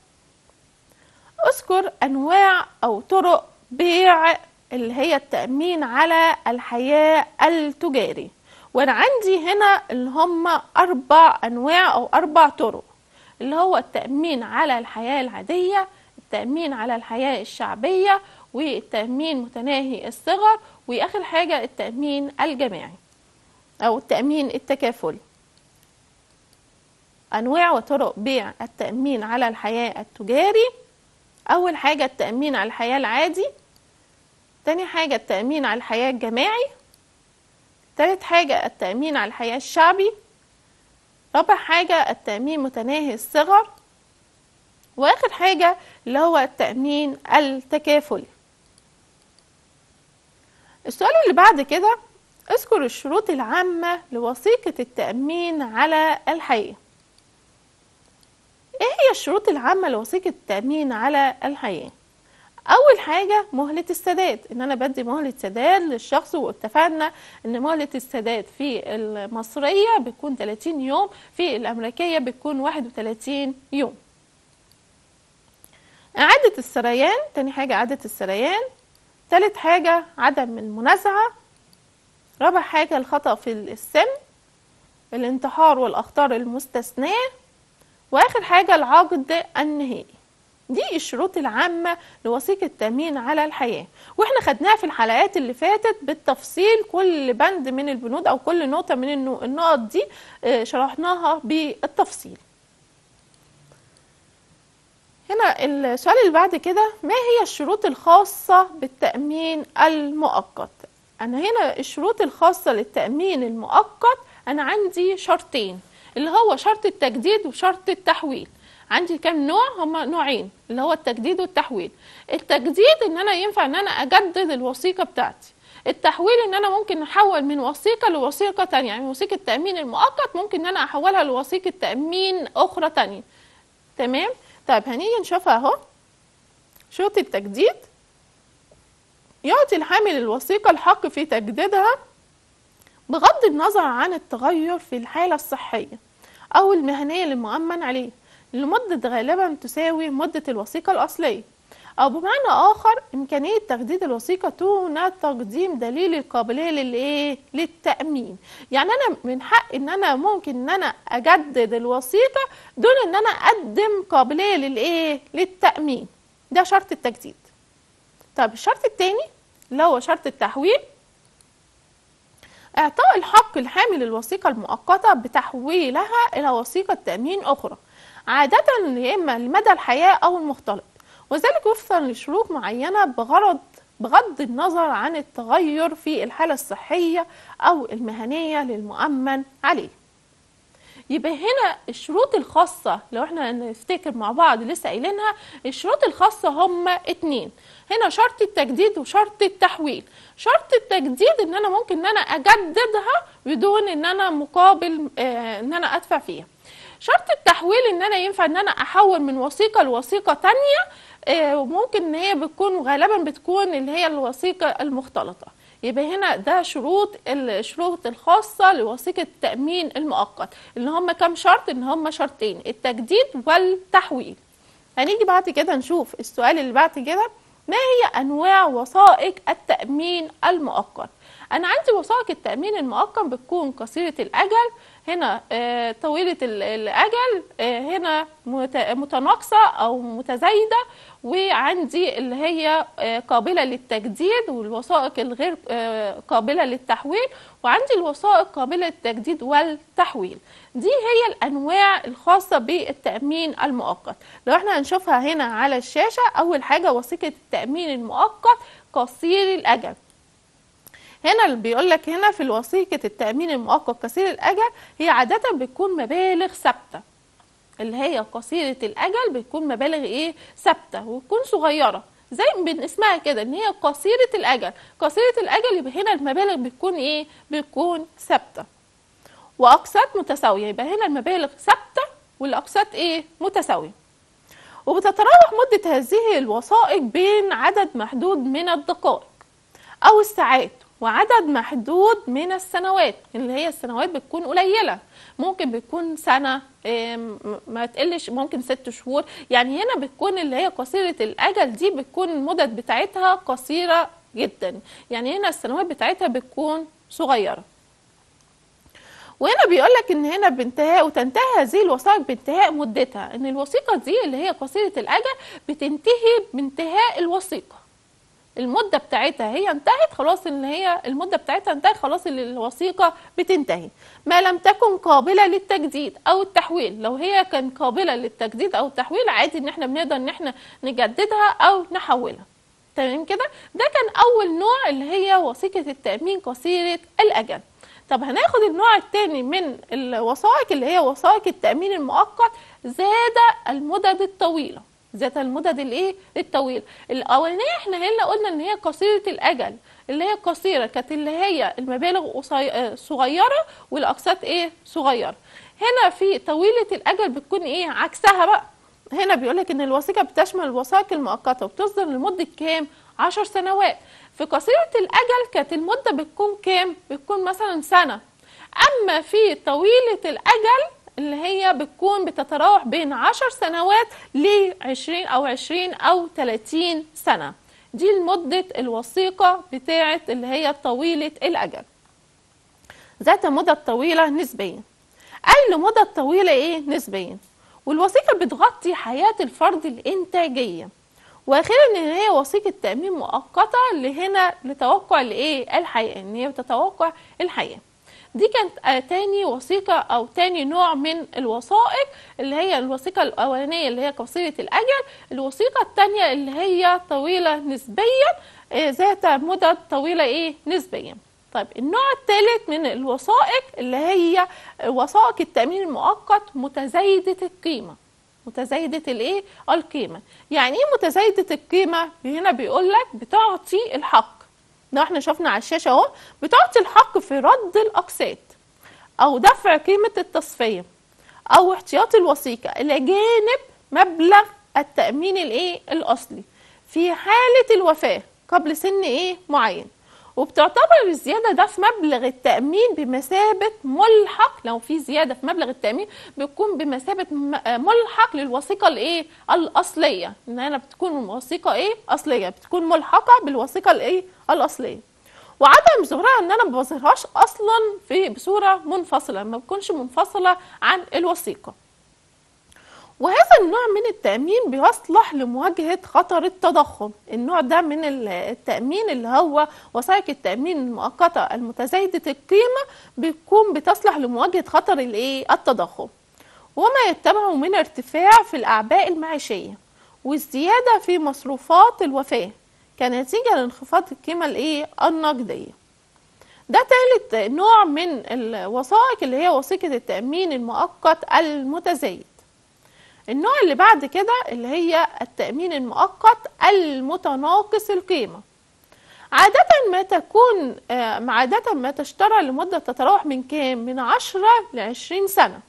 اذكر انواع او طرق بيع اللي هي التأمين على الحياة التجاري وانا عندي هنا اللي هم اربع انواع او اربع طرق اللي هو التأمين على الحياة العادية التأمين على الحياة الشعبية والتأمين متناهي الصغر واخر حاجة التأمين الجماعي او التأمين التكافلي أنواع وطرق بيع التأمين على الحياة التجاري أول حاجة التأمين على الحياة العادي تاني حاجة التأمين على الحياة الجماعي تالت حاجة التأمين على الحياة الشعبي رابع حاجة التأمين متناهي الصغر وآخر حاجة اللي هو التأمين التكافلي السؤال اللي بعد كده اذكر الشروط العامة لوثيقة التأمين على الحياة ايه هي الشروط العامة لوثيقة التأمين على الحياة اول حاجة مهلة السداد ان انا بدي مهلة سداد للشخص واتفقنا ان مهلة السداد في المصرية بتكون 30 يوم في الامريكية بتكون 31 يوم اعادة السريان تاني حاجة اعادة السريان تالت حاجة عدم المنازعة رابع حاجة الخطأ في السن الانتحار والأخطار المستثناة واخر حاجه العقد النهائي دي الشروط العامة لوثيقة التأمين على الحياة واحنا خدناها في الحلقات اللي فاتت بالتفصيل كل بند من البنود او كل نقطة من النو- النقط دي آه، شرحناها بالتفصيل هنا السؤال اللي بعد كده ما هي الشروط الخاصة بالتأمين المؤقت أنا هنا الشروط الخاصة للتأمين المؤقت أنا عندي شرطين اللي هو شرط التجديد وشرط التحويل عندي كام نوع هما نوعين اللي هو التجديد والتحويل التجديد ان انا ينفع ان انا اجدد الوثيقه بتاعتي التحويل ان انا ممكن احول من وثيقه لوثيقه تانية يعني وثيقه تامين المؤقت ممكن ان انا احولها لوثيقه تامين اخرى تانية تمام طيب هنيجي نشوفها اهو شروط التجديد يعطي الحامل الوثيقه الحق في تجديدها بغض النظر عن التغير في الحالة الصحية أو المهنية للمؤمن عليه لمدة غالبا تساوي مدة الوثيقة الأصلية أو بمعنى آخر إمكانية تجديد الوثيقة دون تقديم دليل القابلية للإيه؟ للتأمين يعني أنا من حق إن أنا ممكن إن أنا أجدد الوثيقة دون إن أنا أقدم قابلية للإيه؟ للتأمين ده شرط التجديد طب الشرط التاني اللي هو شرط التحويل إعطاء الحق الحامل الوثيقة المؤقتة بتحويلها إلى وثيقة تأمين أخرى عادة يا إما لمدى الحياة أو المختلط وذلك وفقا لشروط معينة بغرض بغض النظر عن التغير في الحالة الصحية أو المهنية للمؤمن عليه يبقى هنا الشروط الخاصة لو احنا نفتكر مع بعض لسه قايلينها الشروط الخاصة هم اتنين هنا شرط التجديد وشرط التحويل شرط التجديد ان انا ممكن ان انا اجددها بدون ان انا مقابل اه ان انا ادفع فيها شرط التحويل ان انا ينفع ان انا احول من وثيقة لوثيقة تانية اه وممكن ان هي بتكون غالبا بتكون اللي هي الوثيقة المختلطة يبقى هنا ده شروط الشروط الخاصة لوثيقة التأمين المؤقت اللي هم كام شرط ان هم شرطين التجديد والتحويل هنيجي بعد كده نشوف السؤال اللي بعد كده ما هي انواع وثائق التأمين المؤقت انا عندي وثائق التأمين المؤقت بتكون قصيرة الاجل هنا آه طويلة الاجل آه هنا متناقصة او متزايدة وعندي اللي هي قابلة للتجديد والوثائق الغير قابلة للتحويل وعندي الوثائق قابلة للتجديد والتحويل دي هي الأنواع الخاصة بالتأمين المؤقت لو احنا هنشوفها هنا على الشاشة أول حاجة وثيقة التأمين المؤقت قصير الأجل هنا اللي بيقول لك هنا في وثيقة التأمين المؤقت قصير الأجل هي عادة بتكون مبالغ ثابتة اللي هي قصيرة الأجل بتكون مبالغ إيه ثابتة وتكون صغيرة زي من اسمها كده ان هي قصيرة الأجل قصيرة الأجل يبقى هنا المبالغ بتكون إيه بتكون ثابتة وأقساط متساوية يبقى هنا المبالغ ثابتة والأقساط إيه متساوية وبتتراوح مدة هذه الوثائق بين عدد محدود من الدقائق أو الساعات وعدد محدود من السنوات اللي هي السنوات بتكون قليله ممكن بتكون سنه ما تقلش ممكن ست شهور يعني هنا بتكون اللي هي قصيره الاجل دي بتكون المدد بتاعتها قصيره جدا يعني هنا السنوات بتاعتها بتكون صغيره وهنا بيقول لك ان هنا بانتهاء وتنتهي هذه الوثائق بانتهاء مدتها ان الوثيقه دي اللي هي قصيره الاجل بتنتهي بانتهاء الوثيقه المدة بتاعتها هي انتهت خلاص ان هي المدة بتاعتها انتهت خلاص الوثيقة بتنتهي ما لم تكن قابلة للتجديد او التحويل لو هي كان قابلة للتجديد او التحويل عادي ان احنا بنقدر ان احنا نجددها او نحولها تمام كده ده كان اول نوع اللي هي وثيقة التأمين قصيرة الاجل طب هناخد النوع الثاني من الوثائق اللي هي وثائق التأمين المؤقت زاد المدد الطويلة ذات المدد الايه الطويله الاولانيه احنا هنا قلنا ان هي قصيره الاجل اللي هي قصيره كانت اللي هي المبالغ صغيره والاقساط ايه صغيره هنا في طويله الاجل بتكون ايه عكسها بقى هنا بيقول لك ان الوثيقه بتشمل الوثائق المؤقته وبتصدر لمده كام 10 سنوات في قصيره الاجل كانت المده بتكون كام بتكون مثلا سنه اما في طويله الاجل اللي هي بتكون بتتراوح بين 10 سنوات ل 20 او 20 او 30 سنه دي المدة الوثيقة بتاعة اللي هي طويلة الأجل ذات مدة طويلة نسبيا أقل مدة طويلة إيه نسبيا والوثيقة بتغطي حياة الفرد الإنتاجية واخيرا ان هي وثيقه تامين مؤقته اللي هنا لتوقع الايه الحياه ان هي بتتوقع الحياه دي كانت تاني وثيقة أو تاني نوع من الوثائق اللي هي الوثيقة الأولانية اللي هي قصيرة الأجل الوثيقة التانية اللي هي طويلة نسبيا ذات مدد طويلة إيه نسبيا طيب النوع الثالث من الوثائق اللي هي وثائق التأمين المؤقت متزايدة القيمة متزايدة الايه القيمة يعني ايه متزايدة القيمة هنا بيقول لك بتعطي الحق ده احنا شفنا على الشاشة اهو بتعطي الحق في رد الأقساط أو دفع قيمة التصفية أو احتياطي الوثيقة إلى جانب مبلغ التأمين الإيه الأصلي في حالة الوفاة قبل سن إيه معين وبتعتبر الزيادة ده في مبلغ التأمين بمثابة ملحق لو في زيادة في مبلغ التأمين بتكون بمثابة ملحق للوثيقة الإيه الأصلية إن أنا بتكون وثيقة إيه أصلية بتكون ملحقة بالوثيقة الإيه الأصلية وعدم ظهورها ان انا ما بظهرهاش اصلا في بصوره منفصله ما بتكونش منفصله عن الوثيقه وهذا النوع من التأمين بيصلح لمواجهة خطر التضخم النوع ده من التأمين اللي هو وثائق التأمين المؤقتة المتزايدة القيمة بتكون بتصلح لمواجهة خطر الايه التضخم وما يتبعه من ارتفاع في الأعباء المعيشية والزيادة في مصروفات الوفاة كنتيجة لانخفاض القيمة الايه النقدية ده ثالث نوع من الوثائق اللي هي وثيقة التأمين المؤقت المتزايد النوع اللي بعد كده اللي هي التأمين المؤقت المتناقص القيمة عادة ما تكون آه، عادة ما تشترى لمدة تتراوح من كام؟ من 10 ل 20 سنة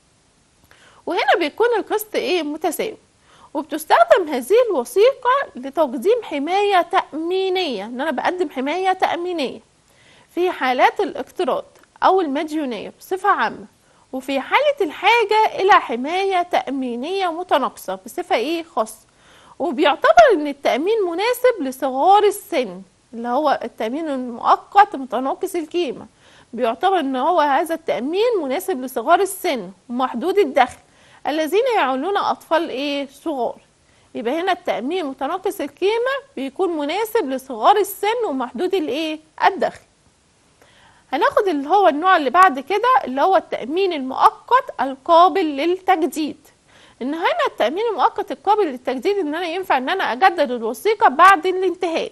وهنا بيكون القسط ايه متساوي وبتستخدم هذه الوثيقة لتقديم حماية تأمينية ان انا بقدم حماية تأمينية في حالات الاقتراض او المديونية بصفة عامة وفي حالة الحاجة الى حماية تأمينية متناقصة بصفة ايه خاصة وبيعتبر ان التأمين مناسب لصغار السن اللي هو التأمين المؤقت متناقص القيمة بيعتبر ان هو هذا التأمين مناسب لصغار السن ومحدود الدخل الذين يعولون أطفال إيه صغار يبقى هنا التأمين متناقص القيمة بيكون مناسب لصغار السن ومحدود الإيه الدخل هناخد اللي هو النوع اللي بعد كده اللي هو التأمين المؤقت القابل للتجديد ان هنا التأمين المؤقت القابل للتجديد ان انا ينفع ان انا اجدد الوثيقة بعد الانتهاء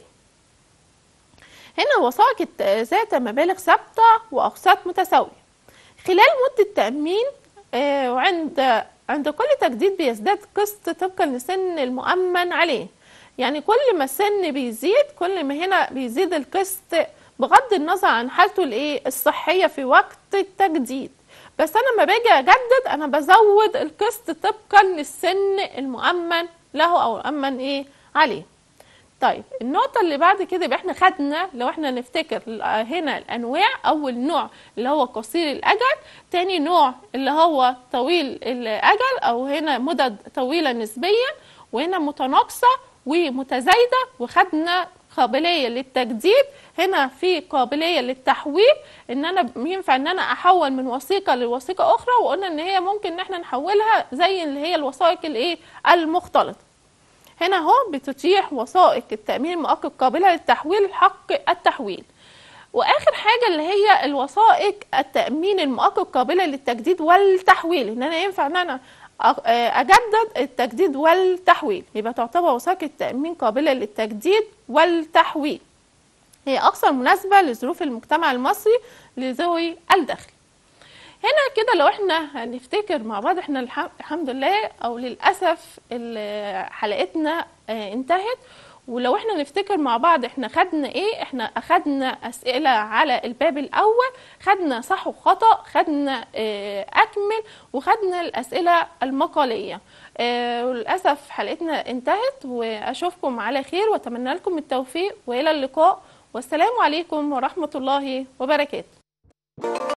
هنا الوثائق ذات مبالغ ثابتة وأقساط متساوية خلال مدة تأمين آه، وعند عند كل تجديد بيزداد قسط طبقا لسن المؤمن عليه يعني كل ما السن بيزيد كل ما هنا بيزيد القسط بغض النظر عن حالته الايه الصحيه في وقت التجديد بس انا لما باجي اجدد انا بزود القسط طبقا للسن المؤمن له او المؤمن ايه عليه طيب النقطة اللي بعد كده يبقى احنا خدنا لو احنا نفتكر هنا الأنواع أول نوع اللي هو قصير الأجل تاني نوع اللي هو طويل الأجل أو هنا مدد طويلة نسبيا وهنا متناقصة ومتزايدة وخدنا قابلية للتجديد هنا في قابلية للتحويل ان انا ينفع ان انا احول من وثيقة لوثيقة اخرى وقلنا ان هي ممكن ان احنا نحولها زي اللي هي الوثائق الايه المختلطة هنا اهو بتتيح وثائق التأمين المؤقت قابلة للتحويل حق التحويل واخر حاجه اللي هي الوثائق التامين المؤقت قابله للتجديد والتحويل ان انا ينفع ان انا اجدد التجديد والتحويل يبقى تعتبر وثائق التامين قابله للتجديد والتحويل هي اكثر مناسبه لظروف المجتمع المصري لذوي الدخل هنا كده لو احنا هنفتكر مع بعض احنا الحمد لله او للاسف حلقتنا انتهت ولو احنا نفتكر مع بعض احنا خدنا ايه احنا اخدنا اسئله على الباب الاول خدنا صح وخطا خدنا اه اكمل وخدنا الاسئله المقاليه اه وللاسف حلقتنا انتهت واشوفكم على خير واتمنى لكم التوفيق والى اللقاء والسلام عليكم ورحمه الله وبركاته